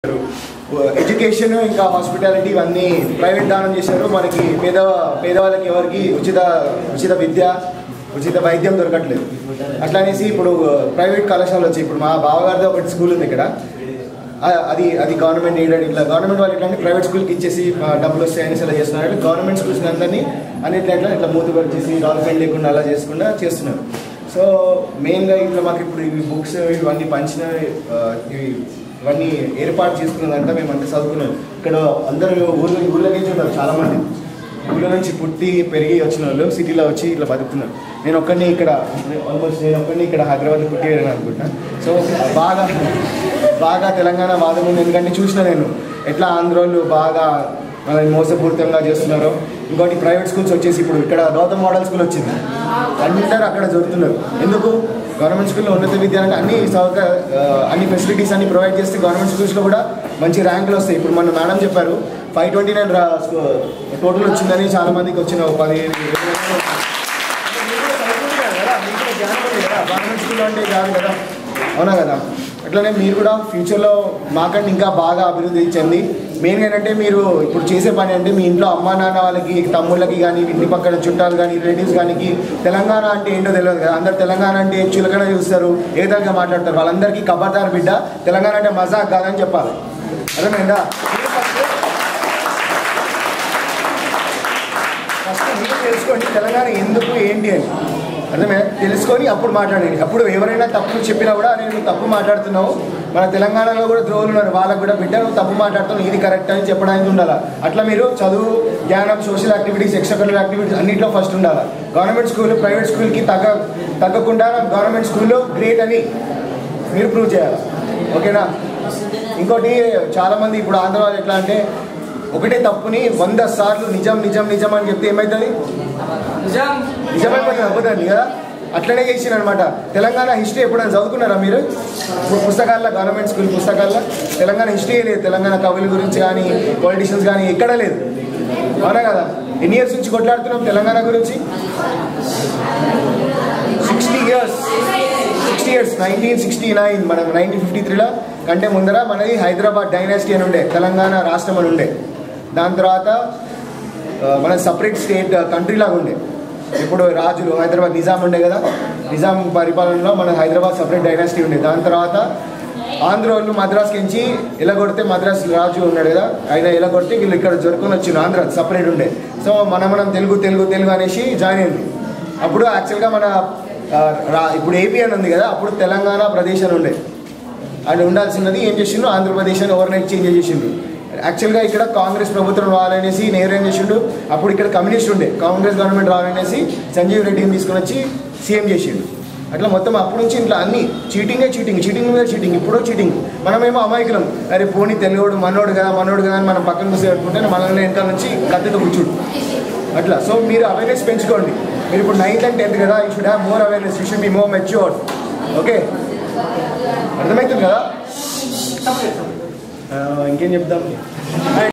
education ఇంకా hospitality ఇవన్నీ private దానం చేశారు మనకి పేద పేదవాళ్ళకి ఎవరికి ఉచిత ఉచిత విద్య ఉచిత వైద్యం దొరకట్లేదు అట్లా అనేసి ఇప్పుడు ప్రైవేట్ కళాశాలలు వచ్చాయి ఇప్పుడు మా బావగారిది ఒకటి స్కూల్ ఉంది ఇక్కడ ఆ- అది అది గవర్నమెంట్ ఎయిడెడ్ ఇట్లా గవర్నమెంట్ వాళ్ళు ఇట్లాంటి ప్రైవేట్ స్కూల్కి ఇచ్చేసి ఆ, డబ్బులు వస్తాయి అనేసి అలా చేస్తున్నారు గవర్నమెంట్ స్కూల్స్ అందరినీ అన్నిట్లో ఇట్లా ఇట్లా మూత పరిచేసి డెవలప్మెంట్ లేకుండా అలా చేసుకుండా చేస్తున్నారు సో మెయిన్గా ఇట్లా మాకు ఇప్పుడు ఇవి బుక్స్ ఇవన్నీ పంచిన ఆ, ఇవి ఇవన్నీ ఏర్పాటు చేసుకున్నదంతా మేము అంతా చదువుకున్నాం ఇక్కడ అందరూ ఊళ్ళో ఊళ్ళో నుంచి ఉన్నారు చాలామంది ఊళ్ళో నుంచి పుట్టి పెరిగి వచ్చిన వాళ్ళు సిటీలో వచ్చి ఇట్లా బతుకుతున్నారు నేను ఒక్కడిని ఇక్కడ ఆల్మోస్ట్ నేను ఒక్కడిని ఇక్కడ హైదరాబాద్లో పుట్టి వెళ్ళాను అనుకుంటా సో బాగా బాగా తెలంగాణ వాదం ఉంది ఎందుకంటే చూసిన నేను ఎట్లా ఆంధ్రోళ్ళు బాగా మనల్ని మోసపూరితంగా చేస్తున్నారో ఇంకోటి ప్రైవేట్ స్కూల్స్ వచ్చేసి ఇప్పుడు ఇక్కడ గౌతమ్ మోడల్ స్కూల్ వచ్చింది అందరూ అక్కడ చదువుతున్నారు ఎందుకు గవర్నమెంట్ స్కూల్లో ఉన్నత విద్య అంటే అన్ని సౌక ఆ, అన్ని ఫెసిలిటీస్ అన్ని ప్రొవైడ్ చేస్తే గవర్నమెంట్ స్కూల్స్లో కూడా మంచి ర్యాంకులు వస్తాయి ఇప్పుడు మన మేడం చెప్పారు ఫైవ్ ట్వంటీ నైన్ టోటల్ వచ్చిందని చాలా మందికి వచ్చిన ఒక పది గవర్నమెంట్ స్కూల్ అంటే కాదు కదా అవునా కదా అట్లనే మీరు కూడా ఫ్యూచర్లో మాకంటే ఇంకా బాగా అభివృద్ధి చెంది మెయిన్ ఏంటంటే మీరు ఇప్పుడు చేసే పని అంటే మీ ఇంట్లో అమ్మా నాన్న వాళ్ళకి తమ్ముళ్ళకి కానీ ఇంటి పక్కన చుట్టాలు కానీ రిలేటివ్స్ కానీ తెలంగాణ అంటే ఏంటో తెలియదు కదా అందరు తెలంగాణ అంటే చులకన చూస్తారు ఏదైనా మాట్లాడతారు వాళ్ళందరికీ కబర్దార్ బిడ్డ తెలంగాణ అంటే మజాక్ కాదని చెప్పాలి అర్థమైందా ఫస్ట్ మీరు తెలుసుకోండి తెలంగాణ ఎందుకు ఏంటి అని అర్థమే తెలుసుకొని అప్పుడు మాట్లాడండి అప్పుడు ఎవరైనా తప్పు చెప్పినా కూడా నేను నువ్వు తప్పు మాట్లాడుతున్నావు మన తెలంగాణలో కూడా ద్రోహులు ఉన్నారు వాళ్ళకు కూడా బిడ్డ నువ్వు తప్పు మాట్లాడుతున్నావు ఇది కరెక్ట్ అని చెప్పడానికి ఉండాలి అట్లా మీరు చదువు జ్ఞానం social activities extra curricular activities అన్నింటిలో ఫస్ట్ ఉండాలి గవర్నమెంట్ స్కూల్ ప్రైవేట్ స్కూల్కి తగ్గ తగ్గకుండా గవర్నమెంట్ స్కూల్లో గ్రేట్ అని మీరు ప్రూవ్ చేయాలి ఓకేనా ఇంకోటి చాలామంది ఇప్పుడు ఆంధ్ర వాళ్ళు ఎట్లా అంటే ఒకటే తప్పుని వంద సార్లు నిజం నిజం నిజం అని చెప్తే ఏమవుతుంది నిజమైపోతుంది అబద్ధాన్ని కదా అట్లనే చేసిన అనమాట తెలంగాణ హిస్టరీ ఎప్పుడైనా చదువుకున్నారా మీరు ఇప్పుడు పుస్తకాల్లో గవర్నమెంట్ స్కూల్ పుస్తకాల్లో తెలంగాణ హిస్టరీ లేదు తెలంగాణ కవుల గురించి కానీ పొలిటీషియన్స్ కానీ ఎక్కడా లేదు అవునా కదా ఎన్ని ఇయర్స్ నుంచి కొట్లాడుతున్నాం తెలంగాణ గురించి sixty years sixty years nineteen sixty nine మనం నైన్టీన్ ఫిఫ్టీ త్రీలో కంటే ముందర మనది హైదరాబాద్ డైనాసిటీ అని ఉండే తెలంగాణ రాష్ట్రం అని ఉండే దాని తర్వాత ఆ, మన సపరేట్ స్టేట్ కంట్రీ లాగా ఉండే ఇప్పుడు రాజులు హైదరాబాద్ నిజాం ఉండే కదా నిజాం పరిపాలనలో మన హైదరాబాద్ సపరేట్ డైనాసిటీ ఉండే దాని తర్వాత ఆంధ్ర వాళ్ళు మద్రాస్కి ఎంచి ఎలగొడితే మద్రాస్ రాజు ఉన్నాడు కదా ఆయన ఎలగొడితే వీళ్ళు ఇక్కడ జరుపుకొని వచ్చిండు ఆంధ్ర సపరేట్ ఉండే సో మనం మనం తెలుగు తెలుగు తెలుగు అనేసి జాయిన్ అయింది అప్పుడు యాక్చువల్గా మన ఆ, రా ఇప్పుడు ఏపీ అని ఉంది కదా అప్పుడు తెలంగాణ ప్రదేశ్ అని ఉండే అది ఉండాల్సినది ఏం చేసిండు ఆంధ్రప్రదేశ్ అని ఓవర్ నైట్ చేంజ్ చేసిండు యాక్చువల్గా ఇక్కడ కాంగ్రెస్ ప్రభుత్వం రావాలనేసి నెహ్రూ ఏం చేసిండు అప్పుడు ఇక్కడ కమ్యూనిస్ట్ ఉండే కాంగ్రెస్ గవర్నమెంట్ రావాలనేసి సంజీవ్ రెడ్డిని తీసుకొని వచ్చి సీఎం చేసిండు అట్లా మొత్తం అప్పటి నుంచి ఇట్లా అన్ని చీటింగే చీటింగ్ చీటింగ్ మీద చీటింగ్ ఇప్పుడు చీటింగ్ మనమేమో అమాయకులం అరే పోనీ తెలుగుడు మనోడు కదా మనోడు కదా అని మనం పక్కన కూర్చో పెట్టుకుంటే మనల్ని వెనకాల నుంచి కత్తితో కూర్చుడు అట్లా సో మీరు అవేర్నెస్ పెంచుకోండి మీరు ఇప్పుడు నైన్త్ అండ్ టెన్త్ కదా you should have more awareness you should be more matured okay అర్థమవుతుంది కదా ఆ, ఇంకేం చెప్దాం